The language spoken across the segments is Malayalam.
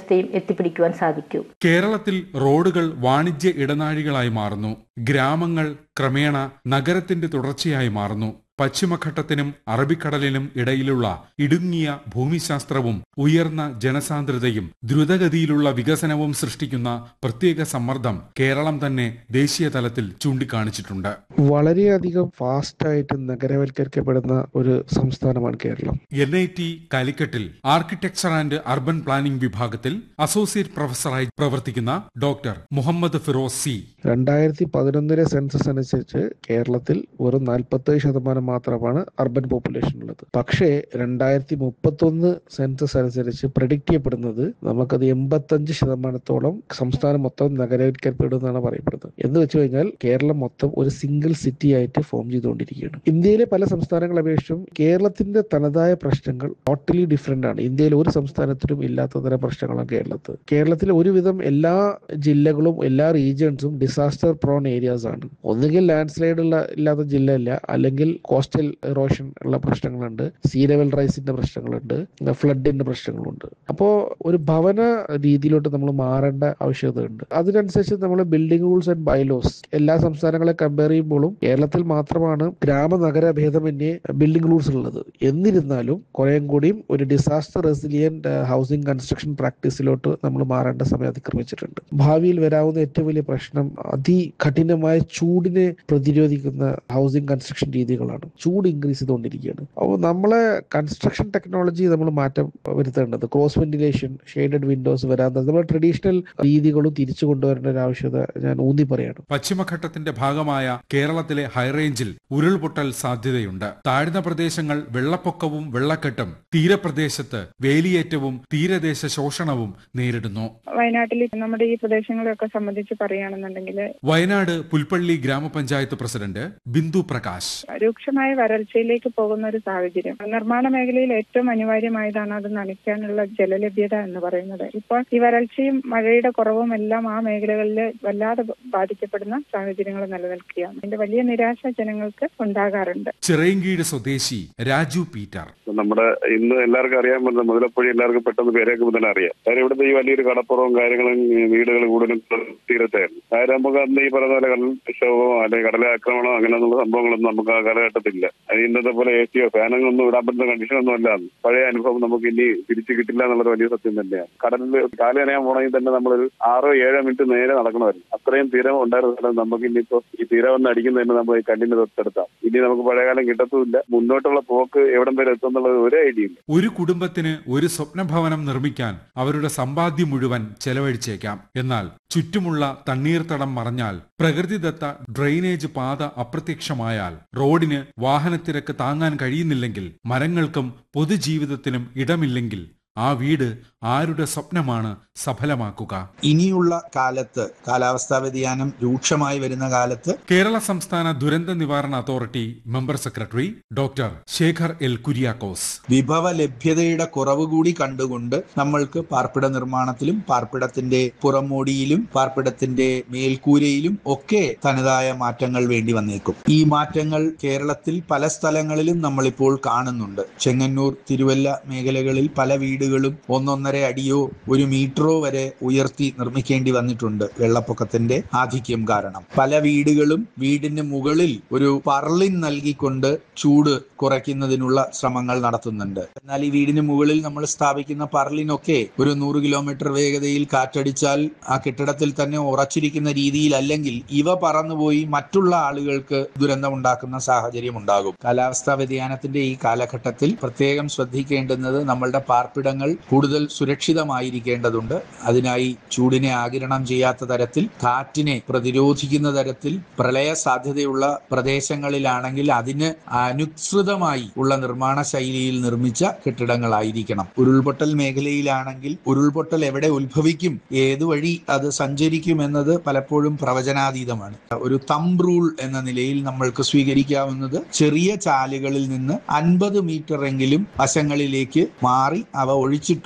പ്രദേശത്തെയും എത്തിപ്പിടിക്കുവാൻ സാധിക്കൂ കേരളത്തിൽ റോഡുകൾ വാണിജ്യ ഇടനാഴികളായി മാറുന്നു ഗ്രാമങ്ങൾ ക്രമേണ നഗരത്തിന്റെ തുടർച്ചയായി മാറുന്നു പശ്ചിമഘട്ടത്തിനും അറബിക്കടലിനും ഇടയിലുള്ള ഇടുങ്ങിയ ഭൂമിശാസ്ത്രവും ഉയർന്ന ജനസാന്ദ്രതയും ദ്രുതഗതിയിലുള്ള വികസനവും സൃഷ്ടിക്കുന്ന പ്രത്യേക സമ്മർദ്ദം കേരളം തന്നെ ദേശീയ തലത്തിൽ ചൂണ്ടിക്കാണിച്ചിട്ടുണ്ട് വളരെയധികം ഫാസ്റ്റായിട്ട് നഗരവൽക്കരിക്കപ്പെടുന്ന ഒരു സംസ്ഥാനമാണ് കേരളം എൻ ഐ ടി കാലിക്കറ്റിൽ ആർക്കിടെക്ചർ ആൻഡ് അർബൻ പ്ലാനിംഗ് വിഭാഗത്തിൽ അസോസിയേറ്റ് പ്രൊഫസറായി പ്രവർത്തിക്കുന്ന ഡോക്ടർ മുഹമ്മദ് ഫിറോസ് സി രണ്ടായിരത്തി പതിനൊന്നിലെ സെൻസസ് അനുസരിച്ച് കേരളത്തിൽ വെറും നാൽപ്പത്തേഴ് ശതമാനം മാത്രമാണ് അർബൻ പോപ്പുലേഷൻ ഉള്ളത് പക്ഷേ രണ്ടായിരത്തി മുപ്പത്തൊന്ന് സെൻസസ് അനുസരിച്ച് പ്രഡിക്റ്റ് ചെയ്യപ്പെടുന്നത് നമുക്കത് എൺപത്തഞ്ച് ശതമാനത്തോളം സംസ്ഥാനം മൊത്തം നഗരവൽക്കരിക്കപ്പെടും എന്നാണ് പറയപ്പെടുന്നത് എന്ന് വെച്ച് കഴിഞ്ഞാൽ കേരളം മൊത്തം ഒരു സിംഗിൾ സിറ്റി ആയിട്ട് ഫോം ചെയ്തുകൊണ്ടിരിക്കുകയാണ് ഇന്ത്യയിലെ പല സംസ്ഥാനങ്ങളെ അപേക്ഷിച്ചും കേരളത്തിന്റെ തനതായ പ്രശ്നങ്ങൾ ടോട്ടലി ഡിഫറെന്റ് ആണ് ഇന്ത്യയിൽ ഒരു സംസ്ഥാനത്തിലും ഇല്ലാത്ത തരം പ്രശ്നങ്ങളാണ് കേരളത്തിൽ കേരളത്തിലെ ഒരുവിധം എല്ലാ ജില്ലകളും എല്ലാ റീജിയൻസും ഡിസാസ്റ്റർ പ്രോൺ ഏരിയാസ് ആണ് ഒന്നുകിൽ ലാൻഡ് സ്ലൈഡ് ഉള്ള ഇല്ലാത്ത ജില്ല ഇല്ല അല്ലെങ്കിൽ കോസ്റ്റൽ ഇറോഷൻ ഉള്ള പ്രശ്നങ്ങളുണ്ട് സീ ലെവൽ റൈസിന്റെ പ്രശ്നങ്ങളുണ്ട് ഫ്ലഡിന്റെ പ്രശ്നങ്ങളുണ്ട് അപ്പോൾ ഒരു ഭവന രീതിയിലോട്ട് നമ്മൾ മാറേണ്ട ആവശ്യകതയുണ്ട് അതിനനുസരിച്ച് നമ്മൾ ബിൽഡിംഗ് റൂൾസ് ആൻഡ് ബൈലോസ് എല്ലാ സംസ്ഥാനങ്ങളെ കമ്പയർ ചെയ്യുമ്പോഴും കേരളത്തിൽ മാത്രമാണ് ഗ്രാമ നഗര ഭേദമന്യേ ബിൽഡിംഗ് റൂൾസ് ഉള്ളത് എന്നിരുന്നാലും കുറേയും കൂടിയും ഒരു ഡിസാസ്റ്റർ റെസിലിയന്റ് ഹൗസിംഗ് കൺസ്ട്രക്ഷൻ പ്രാക്ടീസിലോട്ട് നമ്മൾ മാറേണ്ട സമയം അതിക്രമിച്ചിട്ടുണ്ട് ഭാവിയിൽ വരാവുന്ന ഏറ്റവും വലിയ പ്രശ്നം അതികഠിനമായ ചൂടിനെ പ്രതിരോധിക്കുന്ന ഹൗസിംഗ് കൺസ്ട്രക്ഷൻ രീതികളാണ് ചൂട് ഇൻക്രീസ് ചെയ്തുകൊണ്ടിരിക്കുകയാണ് അപ്പോൾ നമ്മളെ കൺസ്ട്രക്ഷൻ ടെക്നോളജി നമ്മൾ മാറ്റം വരുത്തേണ്ടത് ക്രോസ് വെന്റിലേഷൻ ഷെയ്ഡഡ് വിൻഡോസ് വരാൻ നമ്മുടെ ട്രഡീഷണൽ രീതികളും തിരിച്ചു കൊണ്ടുവരേണ്ട ഒരു ആവശ്യകത ഞാൻ ഊന്നി പറയാണ് പശ്ചിമഘട്ടത്തിന്റെ ഭാഗമായ കേരളത്തിലെ ഹൈറേഞ്ചിൽ ഉരുൾപൊട്ടൽ സാധ്യതയുണ്ട് താഴ്ന്ന പ്രദേശങ്ങൾ വെള്ളപ്പൊക്കവും വെള്ളക്കെട്ടും തീരപ്രദേശത്ത് വേലിയേറ്റവും തീരദേശ ശോഷണവും നേരിടുന്നു വയനാട്ടിൽ നമ്മുടെ ഈ പ്രദേശങ്ങളെയൊക്കെ സംബന്ധിച്ച് പറയുകയാണെന്നുണ്ടെങ്കിൽ വയനാട് പുൽപ്പള്ളി ഗ്രാമപഞ്ചായത്ത് പ്രസിഡന്റ് ബിന്ദു പ്രകാശ് രൂക്ഷമായ വരൾച്ചയിലേക്ക് പോകുന്ന ഒരു സാഹചര്യം നിർമ്മാണ മേഖലയിൽ ഏറ്റവും അനിവാര്യമായതാണ് അത് നനയ്ക്കാനുള്ള ജലലഭ്യത എന്ന് പറയുന്നത് ഇപ്പോൾ ഈ വരൾച്ചയും മഴയുടെ കുറവും എല്ലാം ആ മേഖലകളിൽ വല്ലാതെ ബാധിക്കപ്പെടുന്ന സാഹചര്യങ്ങൾ നിലനിൽക്കുകയാണ് അതിന്റെ വലിയ നിരാശ ജനങ്ങൾക്ക് ഉണ്ടാകാറുണ്ട് ചിറയൻകീഴ് സ്വദേശി രാജു പീറ്റർ നമ്മുടെ ഇന്ന് എല്ലാവർക്കും അറിയാൻ പറ്റുന്ന മുതലപ്പുഴ എല്ലാവർക്കും പെട്ടെന്ന് പേരേക്കുമ്പോൾ തന്നെ അറിയാം കാര്യം ഇവിടുത്തെ ഈ വലിയൊരു കടപ്പുറവും കാര്യങ്ങളും ഈ വീടുകൾ കൂടുതലും തീരത്തായിരുന്നു കാര്യം നമുക്ക് അന്ന് ഈ പറയുന്ന പോലെ കടൽക്ഷോഭമോ അല്ലെങ്കിൽ കടലാക്രമണമോ അങ്ങനെയുള്ള സംഭവങ്ങളൊന്നും നമുക്ക് ആ കാലഘട്ടത്തിലില്ല അത് ഇന്നത്തെ പോലെ എ സിയോ ഫാനൊന്നും ഇടാൻ പറ്റുന്ന കണ്ടീഷൻ ഒന്നും അല്ല അന്ന്. പഴയ അനുഭവം നമുക്ക് ഇനി തിരിച്ചു കിട്ടില്ല എന്നുള്ളത് വലിയ സത്യം തന്നെയാണ് കടലിൽ കാല് നനയാൻ പോണെങ്കിൽ തന്നെ നമ്മളൊരു ആറോ ഏഴോ മിനിറ്റ് നേരെ നടക്കണമായിരുന്നു അത്രയും തീരം ഉണ്ടായിരുന്ന സ്ഥലം നമുക്ക് ഇനിയിപ്പോ ഈ തീരം വന്ന് അടിക്കുന്നതന്നെ നമ്മൾ ഈ കല്ലിന്റെ തൊട്ടടുത്താണ് ഇനി നമുക്ക് പഴയകാലം കിട്ടത്തുമില്ല മുന്നോട്ടുള്ള പോക്ക് എവിടം വരെ എത്തുന്നുള്ളത് ഒരു ഐഡിയ ഇല്ല ഒരു കുടുംബത്തിന് ഒരു സ്വപ്നഭവനം നിർമ്മിക്കാൻ അവരുടെ സമ്പാദ്യം മുഴുവൻ ചെലവഴിച്ചേക്കാം എന്നാൽ ചുറ്റുമുള്ള തണ്ണീർത്തടം മറഞ്ഞാൽ പ്രകൃതിദത്ത ഡ്രെയിനേജ് പാത അപ്രത്യക്ഷമായാൽ റോഡിന് വാഹനത്തിരക്ക് താങ്ങാൻ കഴിയുന്നില്ലെങ്കിൽ മരങ്ങൾക്കും പൊതുജീവിതത്തിനും ഇടമില്ലെങ്കിൽ ആ വീട് ആരുടെ സ്വപ്നമാണ് സഫലമാക്കുക ഇനിയുള്ള കാലത്ത് കാലാവസ്ഥാ വ്യതിയാനം രൂക്ഷമായി വരുന്ന കാലത്ത് കേരള സംസ്ഥാന ദുരന്ത നിവാരണ authority member secretary doctor Shekhar L Kuriakose വിഭവ ലഭ്യതയുടെ കുറവ് കൂടി കണ്ടുകൊണ്ട് നമ്മൾക്ക് പാർപ്പിട നിർമ്മാണത്തിലും പാർപ്പിടത്തിന്റെ പുറമോടിയിലും പാർപ്പിടത്തിന്റെ മേൽക്കൂരയിലും ഒക്കെ തനതായ മാറ്റങ്ങൾ വേണ്ടി വന്നേക്കും ഈ മാറ്റങ്ങൾ കേരളത്തിൽ പല സ്ഥലങ്ങളിലും നമ്മളിപ്പോൾ കാണുന്നുണ്ട് ചെങ്ങന്നൂർ തിരുവല്ല മേഖലകളിൽ പല വീടുകളും ഒന്നൊന്നര അടിയോ ഒരു മീറ്ററോ വരെ ഉയർത്തി നിർമ്മിക്കേണ്ടി വന്നിട്ടുണ്ട് വെള്ളപ്പൊക്കത്തിന്റെ ആധിക്യം കാരണം പല വീടുകളും വീടിന് മുകളിൽ ഒരു പർലിൻ നൽകിക്കൊണ്ട് ചൂട് കുറയ്ക്കുന്നതിനുള്ള ശ്രമങ്ങൾ നടത്തുന്നുണ്ട് എന്നാൽ ഈ വീടിന് മുകളിൽ നമ്മൾ സ്ഥാപിക്കുന്ന പർലിനൊക്കെ ഒരു നൂറ് കിലോമീറ്റർ വേഗതയിൽ കാറ്റടിച്ചാൽ ആ കെട്ടിടത്തിൽ തന്നെ ഉറച്ചിരിക്കുന്ന രീതിയിലല്ലെങ്കിൽ ഇവ പറന്നുപോയി മറ്റുള്ള ആളുകൾക്ക് ദുരന്തമുണ്ടാക്കുന്ന സാഹചര്യം ഉണ്ടാകും കാലാവസ്ഥാ വ്യതിയാനത്തിന്റെ ഈ കാലഘട്ടത്തിൽ പ്രത്യേകം ശ്രദ്ധിക്കേണ്ടുന്നത് നമ്മളുടെ പാർപ്പിടങ്ങൾ കൂടുതൽ സുരക്ഷിതമായിരിക്കേണ്ടതുണ്ട് അതിനായി ചൂടിനെ ആകിരണം ചെയ്യാത്ത തരത്തിൽ കാറ്റിനെ പ്രതിരോധിക്കുന്ന തരത്തിൽ പ്രളയ സാധ്യതയുള്ള പ്രദേശങ്ങളിലാണെങ്കിൽ അതിന് അനുസൃതമായി ഉള്ള നിർമ്മാണ ശൈലിയിൽ നിർമ്മിച്ച കെട്ടിടങ്ങളായിരിക്കണം ഉരുൾപൊട്ടൽ മേഖലയിലാണെങ്കിൽ ഉരുൾപൊട്ടൽ എവിടെ ഉത്ഭവിക്കും ഏതു വഴി അത് സഞ്ചരിക്കും എന്നത് പലപ്പോഴും പ്രവചനാതീതമാണ് ഒരു തമ്പ് റൂൾ എന്ന നിലയിൽ നമ്മൾക്ക് സ്വീകരിക്കാവുന്നത് ചെറിയ ചാലുകളിൽ നിന്ന് അൻപത് മീറ്റർ എങ്കിലും വശങ്ങളിലേക്ക് മാറി അവ ഒഴിച്ചിട്ടുകൊണ്ട് വേണം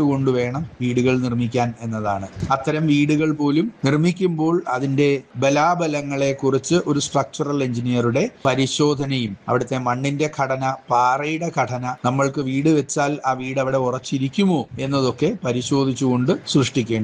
വേണം വീടുകൾ നിർമ്മിക്കാൻ എന്നതാണ് അത്തരം വീടുകൾ പോലും നിർമ്മിക്കുമ്പോൾ അതിന്റെ ബലാബലങ്ങളെ കുറിച്ച് ഒരു സ്ട്രക്ചറൽ എഞ്ചിനീയറുടെ പരിശോധനയും അവിടുത്തെ മണ്ണിന്റെ ഘടന പാറയുടെ ഘടന നമ്മൾക്ക് വീട് വെച്ചാൽ ആ വീട് അവിടെ ഉറച്ചിരിക്കുമോ എന്നതൊക്കെ പരിശോധിച്ചുകൊണ്ട് സൃഷ്ടിക്കേണ്ടി